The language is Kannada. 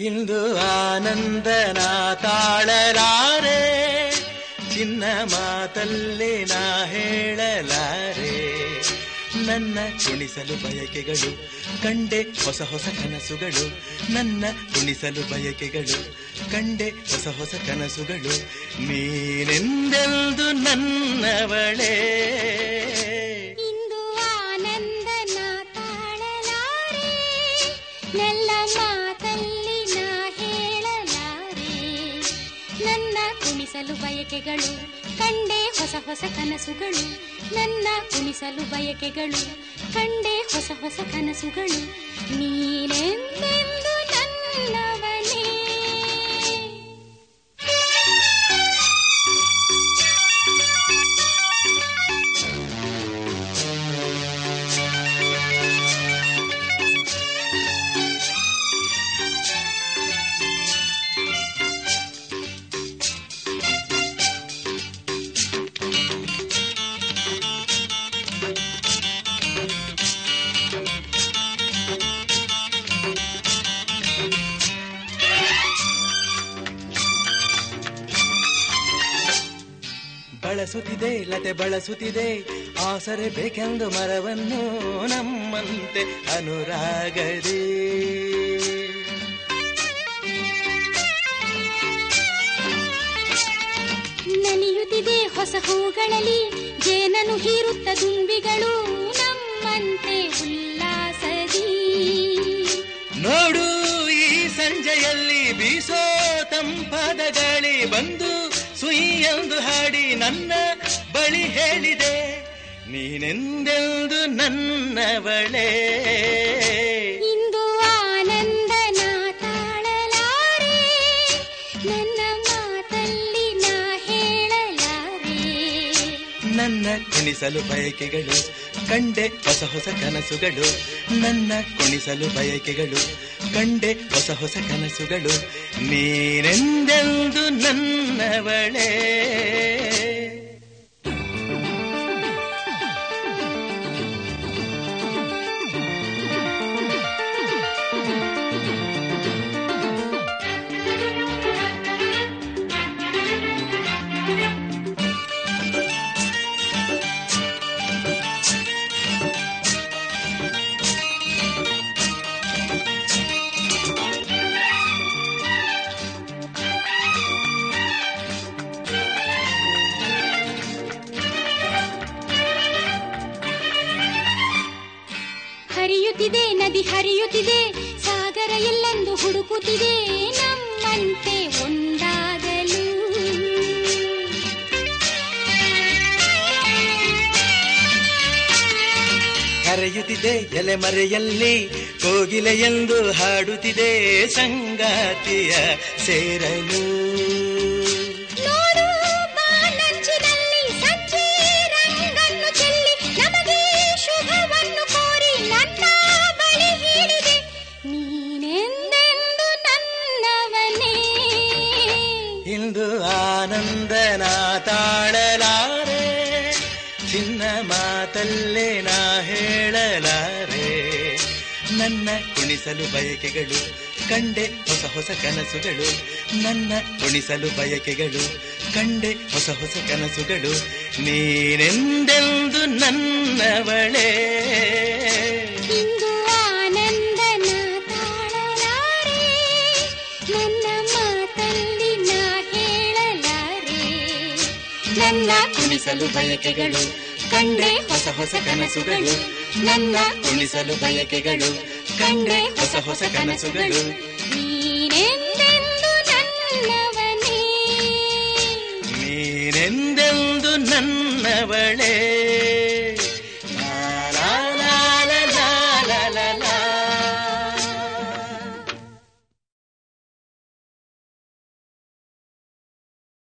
ಇಂದು ಆನಂದನ ತಾಳಲಾರೆ ಚಿನ್ನ ಮಾತಲ್ಲಿ ನಾ ಹೇಳಲಾರೆ ನನ್ನ ಕುಣಿಸಲು ಬಯಕೆಗಳು ಕಂಡೆ ಹೊಸ ಹೊಸ ಕನಸುಗಳು ನನ್ನ ಕುಣಿಸಲು ಬಯಕೆಗಳು ಕಂಡೆ ಹೊಸ ಹೊಸ ಕನಸುಗಳು ನೀನೆಂದೆಂದು ನನ್ನವಳೇ ಇಂದು ಆನಂದನ ತಾಳಲಾರೆ ನೆಲ್ಲ ಮಾತಲ್ಲಿ ನಾ ಹೇಳಲಾರೆ ನನ್ನ ಕುಣಿಸಲು ಬಯಕೆಗಳು ಕಂಡೆ ಹೊಸ ಹೊಸ ಕನಸುಗಳು ನನ್ನ ಕುಣಿಸಲು ಬಯಕೆಗಳು ಕಂಡೆ ಹೊಸ ಹೊಸ ಕನಸುಗಳು ನೀನೆಂದೆಂದು ನನ್ನವನೇ ಬಳಸುತ್ತಿದೆ ಲತೆ ಬಳಸುತ್ತಿದೆ ಆಸರೆ ಬೇಕೆಂದು ಮರವನ್ನು ನಮ್ಮಂತೆ ಅನುರಾಗದೆ ನಲಿಯುತ್ತಿದೆ ಹೊಸ ಹೂಗಳಲ್ಲಿ ಜೇನನು ಹೀರುತ್ತ ದುಂಬಿಗಳು ನಮ್ಮಂತೆ ಉಲ್ಲಾಸದಿ ನೋಡು ಈ ಸಂಜೆಯಲ್ಲಿ ಬೀಸೋ ತಂಪಾದ ಗಾಳಿ ಬಂದು ಸುಯ್ಯೆಂದು ಹಾಡಿ ನನ್ನ ಬಳಿ ಹೇಳಿದೆ ನೀನೆಂದೆಂದು ನನ್ನವಳೇ ಇಂದು ಆನಂದನ ತಾಳಲಾರೆ ನನ್ನ ಮಾತಲ್ಲಿ ನಾ ಹೇಳಲಾರೆ ನನ್ನ ಕುಣಿಸಲು ಬಯಕೆಗಳು ಕಂಡೆ ಹೊಸ ಹೊಸ ಕನಸುಗಳು ನನ್ನ ಕುಣಿಸಲು ಬಯಕೆಗಳು ಕಂಡೆ ಹೊಸ ಹೊಸ ಕನಸುಗಳು ನೀನೆಂದೆಂದು ನನ್ನವಳೇ ಹರಿಯುತ್ತಿದೆ ನದಿ ಹರಿಯುತ್ತಿದೆ ಸಾಗರ ಎಲ್ಲೆಂದು ಹುಡುಕುತ್ತಿದೆ ನಮ್ಮಂತೆ ಒಂದಾಗಲು ಕರೆಯುತ್ತಿದೆ ಎಲೆ ಮರೆಯಲ್ಲಿ ಕೋಗಿಲೆ ಎಂದು ಹಾಡುತ್ತಿದೆ ಸಂಗಾತಿಯ ಸೇರಲು ನೋಡು ಬಾನಂಚಿನಲ್ಲಿ ಸಜ್ಜೆ ರಂಗನ್ನು ಚೆಲ್ಲಿ ನಮಗೆ ಶುಭವನ್ನು ಕೋರಿ ನನ್ನ ಬಳಿ ಹೇಳಿದೆ ನೀನೆಂದೆಂದು ನನ್ನವನೇ ಇಂದು ಆನಂದನ ತಾಳಲಾರೆ ಚಿನ್ನ ಮಾತಲ್ಲೇ ನಾ ಹೇಳಲಾರೆ ನನ್ನ ಕುಣಿಸಲು ಬಯಕೆಗಳು ಕಂಡೆ ಹೊಸ ಹೊಸ ಕನಸುಗಳು ನನ್ನ ಕುಣಿಸಲು ಬಯಕೆಗಳು ಕಂಡೆ ಹೊಸ ಹೊಸ ಕನಸುಗಳು ನೀನೆಂದೆಂದು ನನ್ನವಳೇ ಇಂದು ಆನಂದನ ತಾಳಲಾರೆ ನನ್ನ ಮಾತಲ್ಲಿ ನಾ ಹೇಳಲಾರೆ ನನ್ನ ಕುಣಿಸಲು ಬಯಕೆಗಳು ಕಂಡೆ ಹೊಸ ಹೊಸ ಕನಸುಗಳು ನನ್ನ ಕುಣಿಸಲು ಬಯಕೆಗಳು ಕಂಡೆ ಹೊಸ ಹೊಸ ಕನಸುಗಳು ನೀನೆಂದೆಂದು ನನ್ನವನೇ ನೀನೆಂದೆಂದು ನನ್ನವಳೇ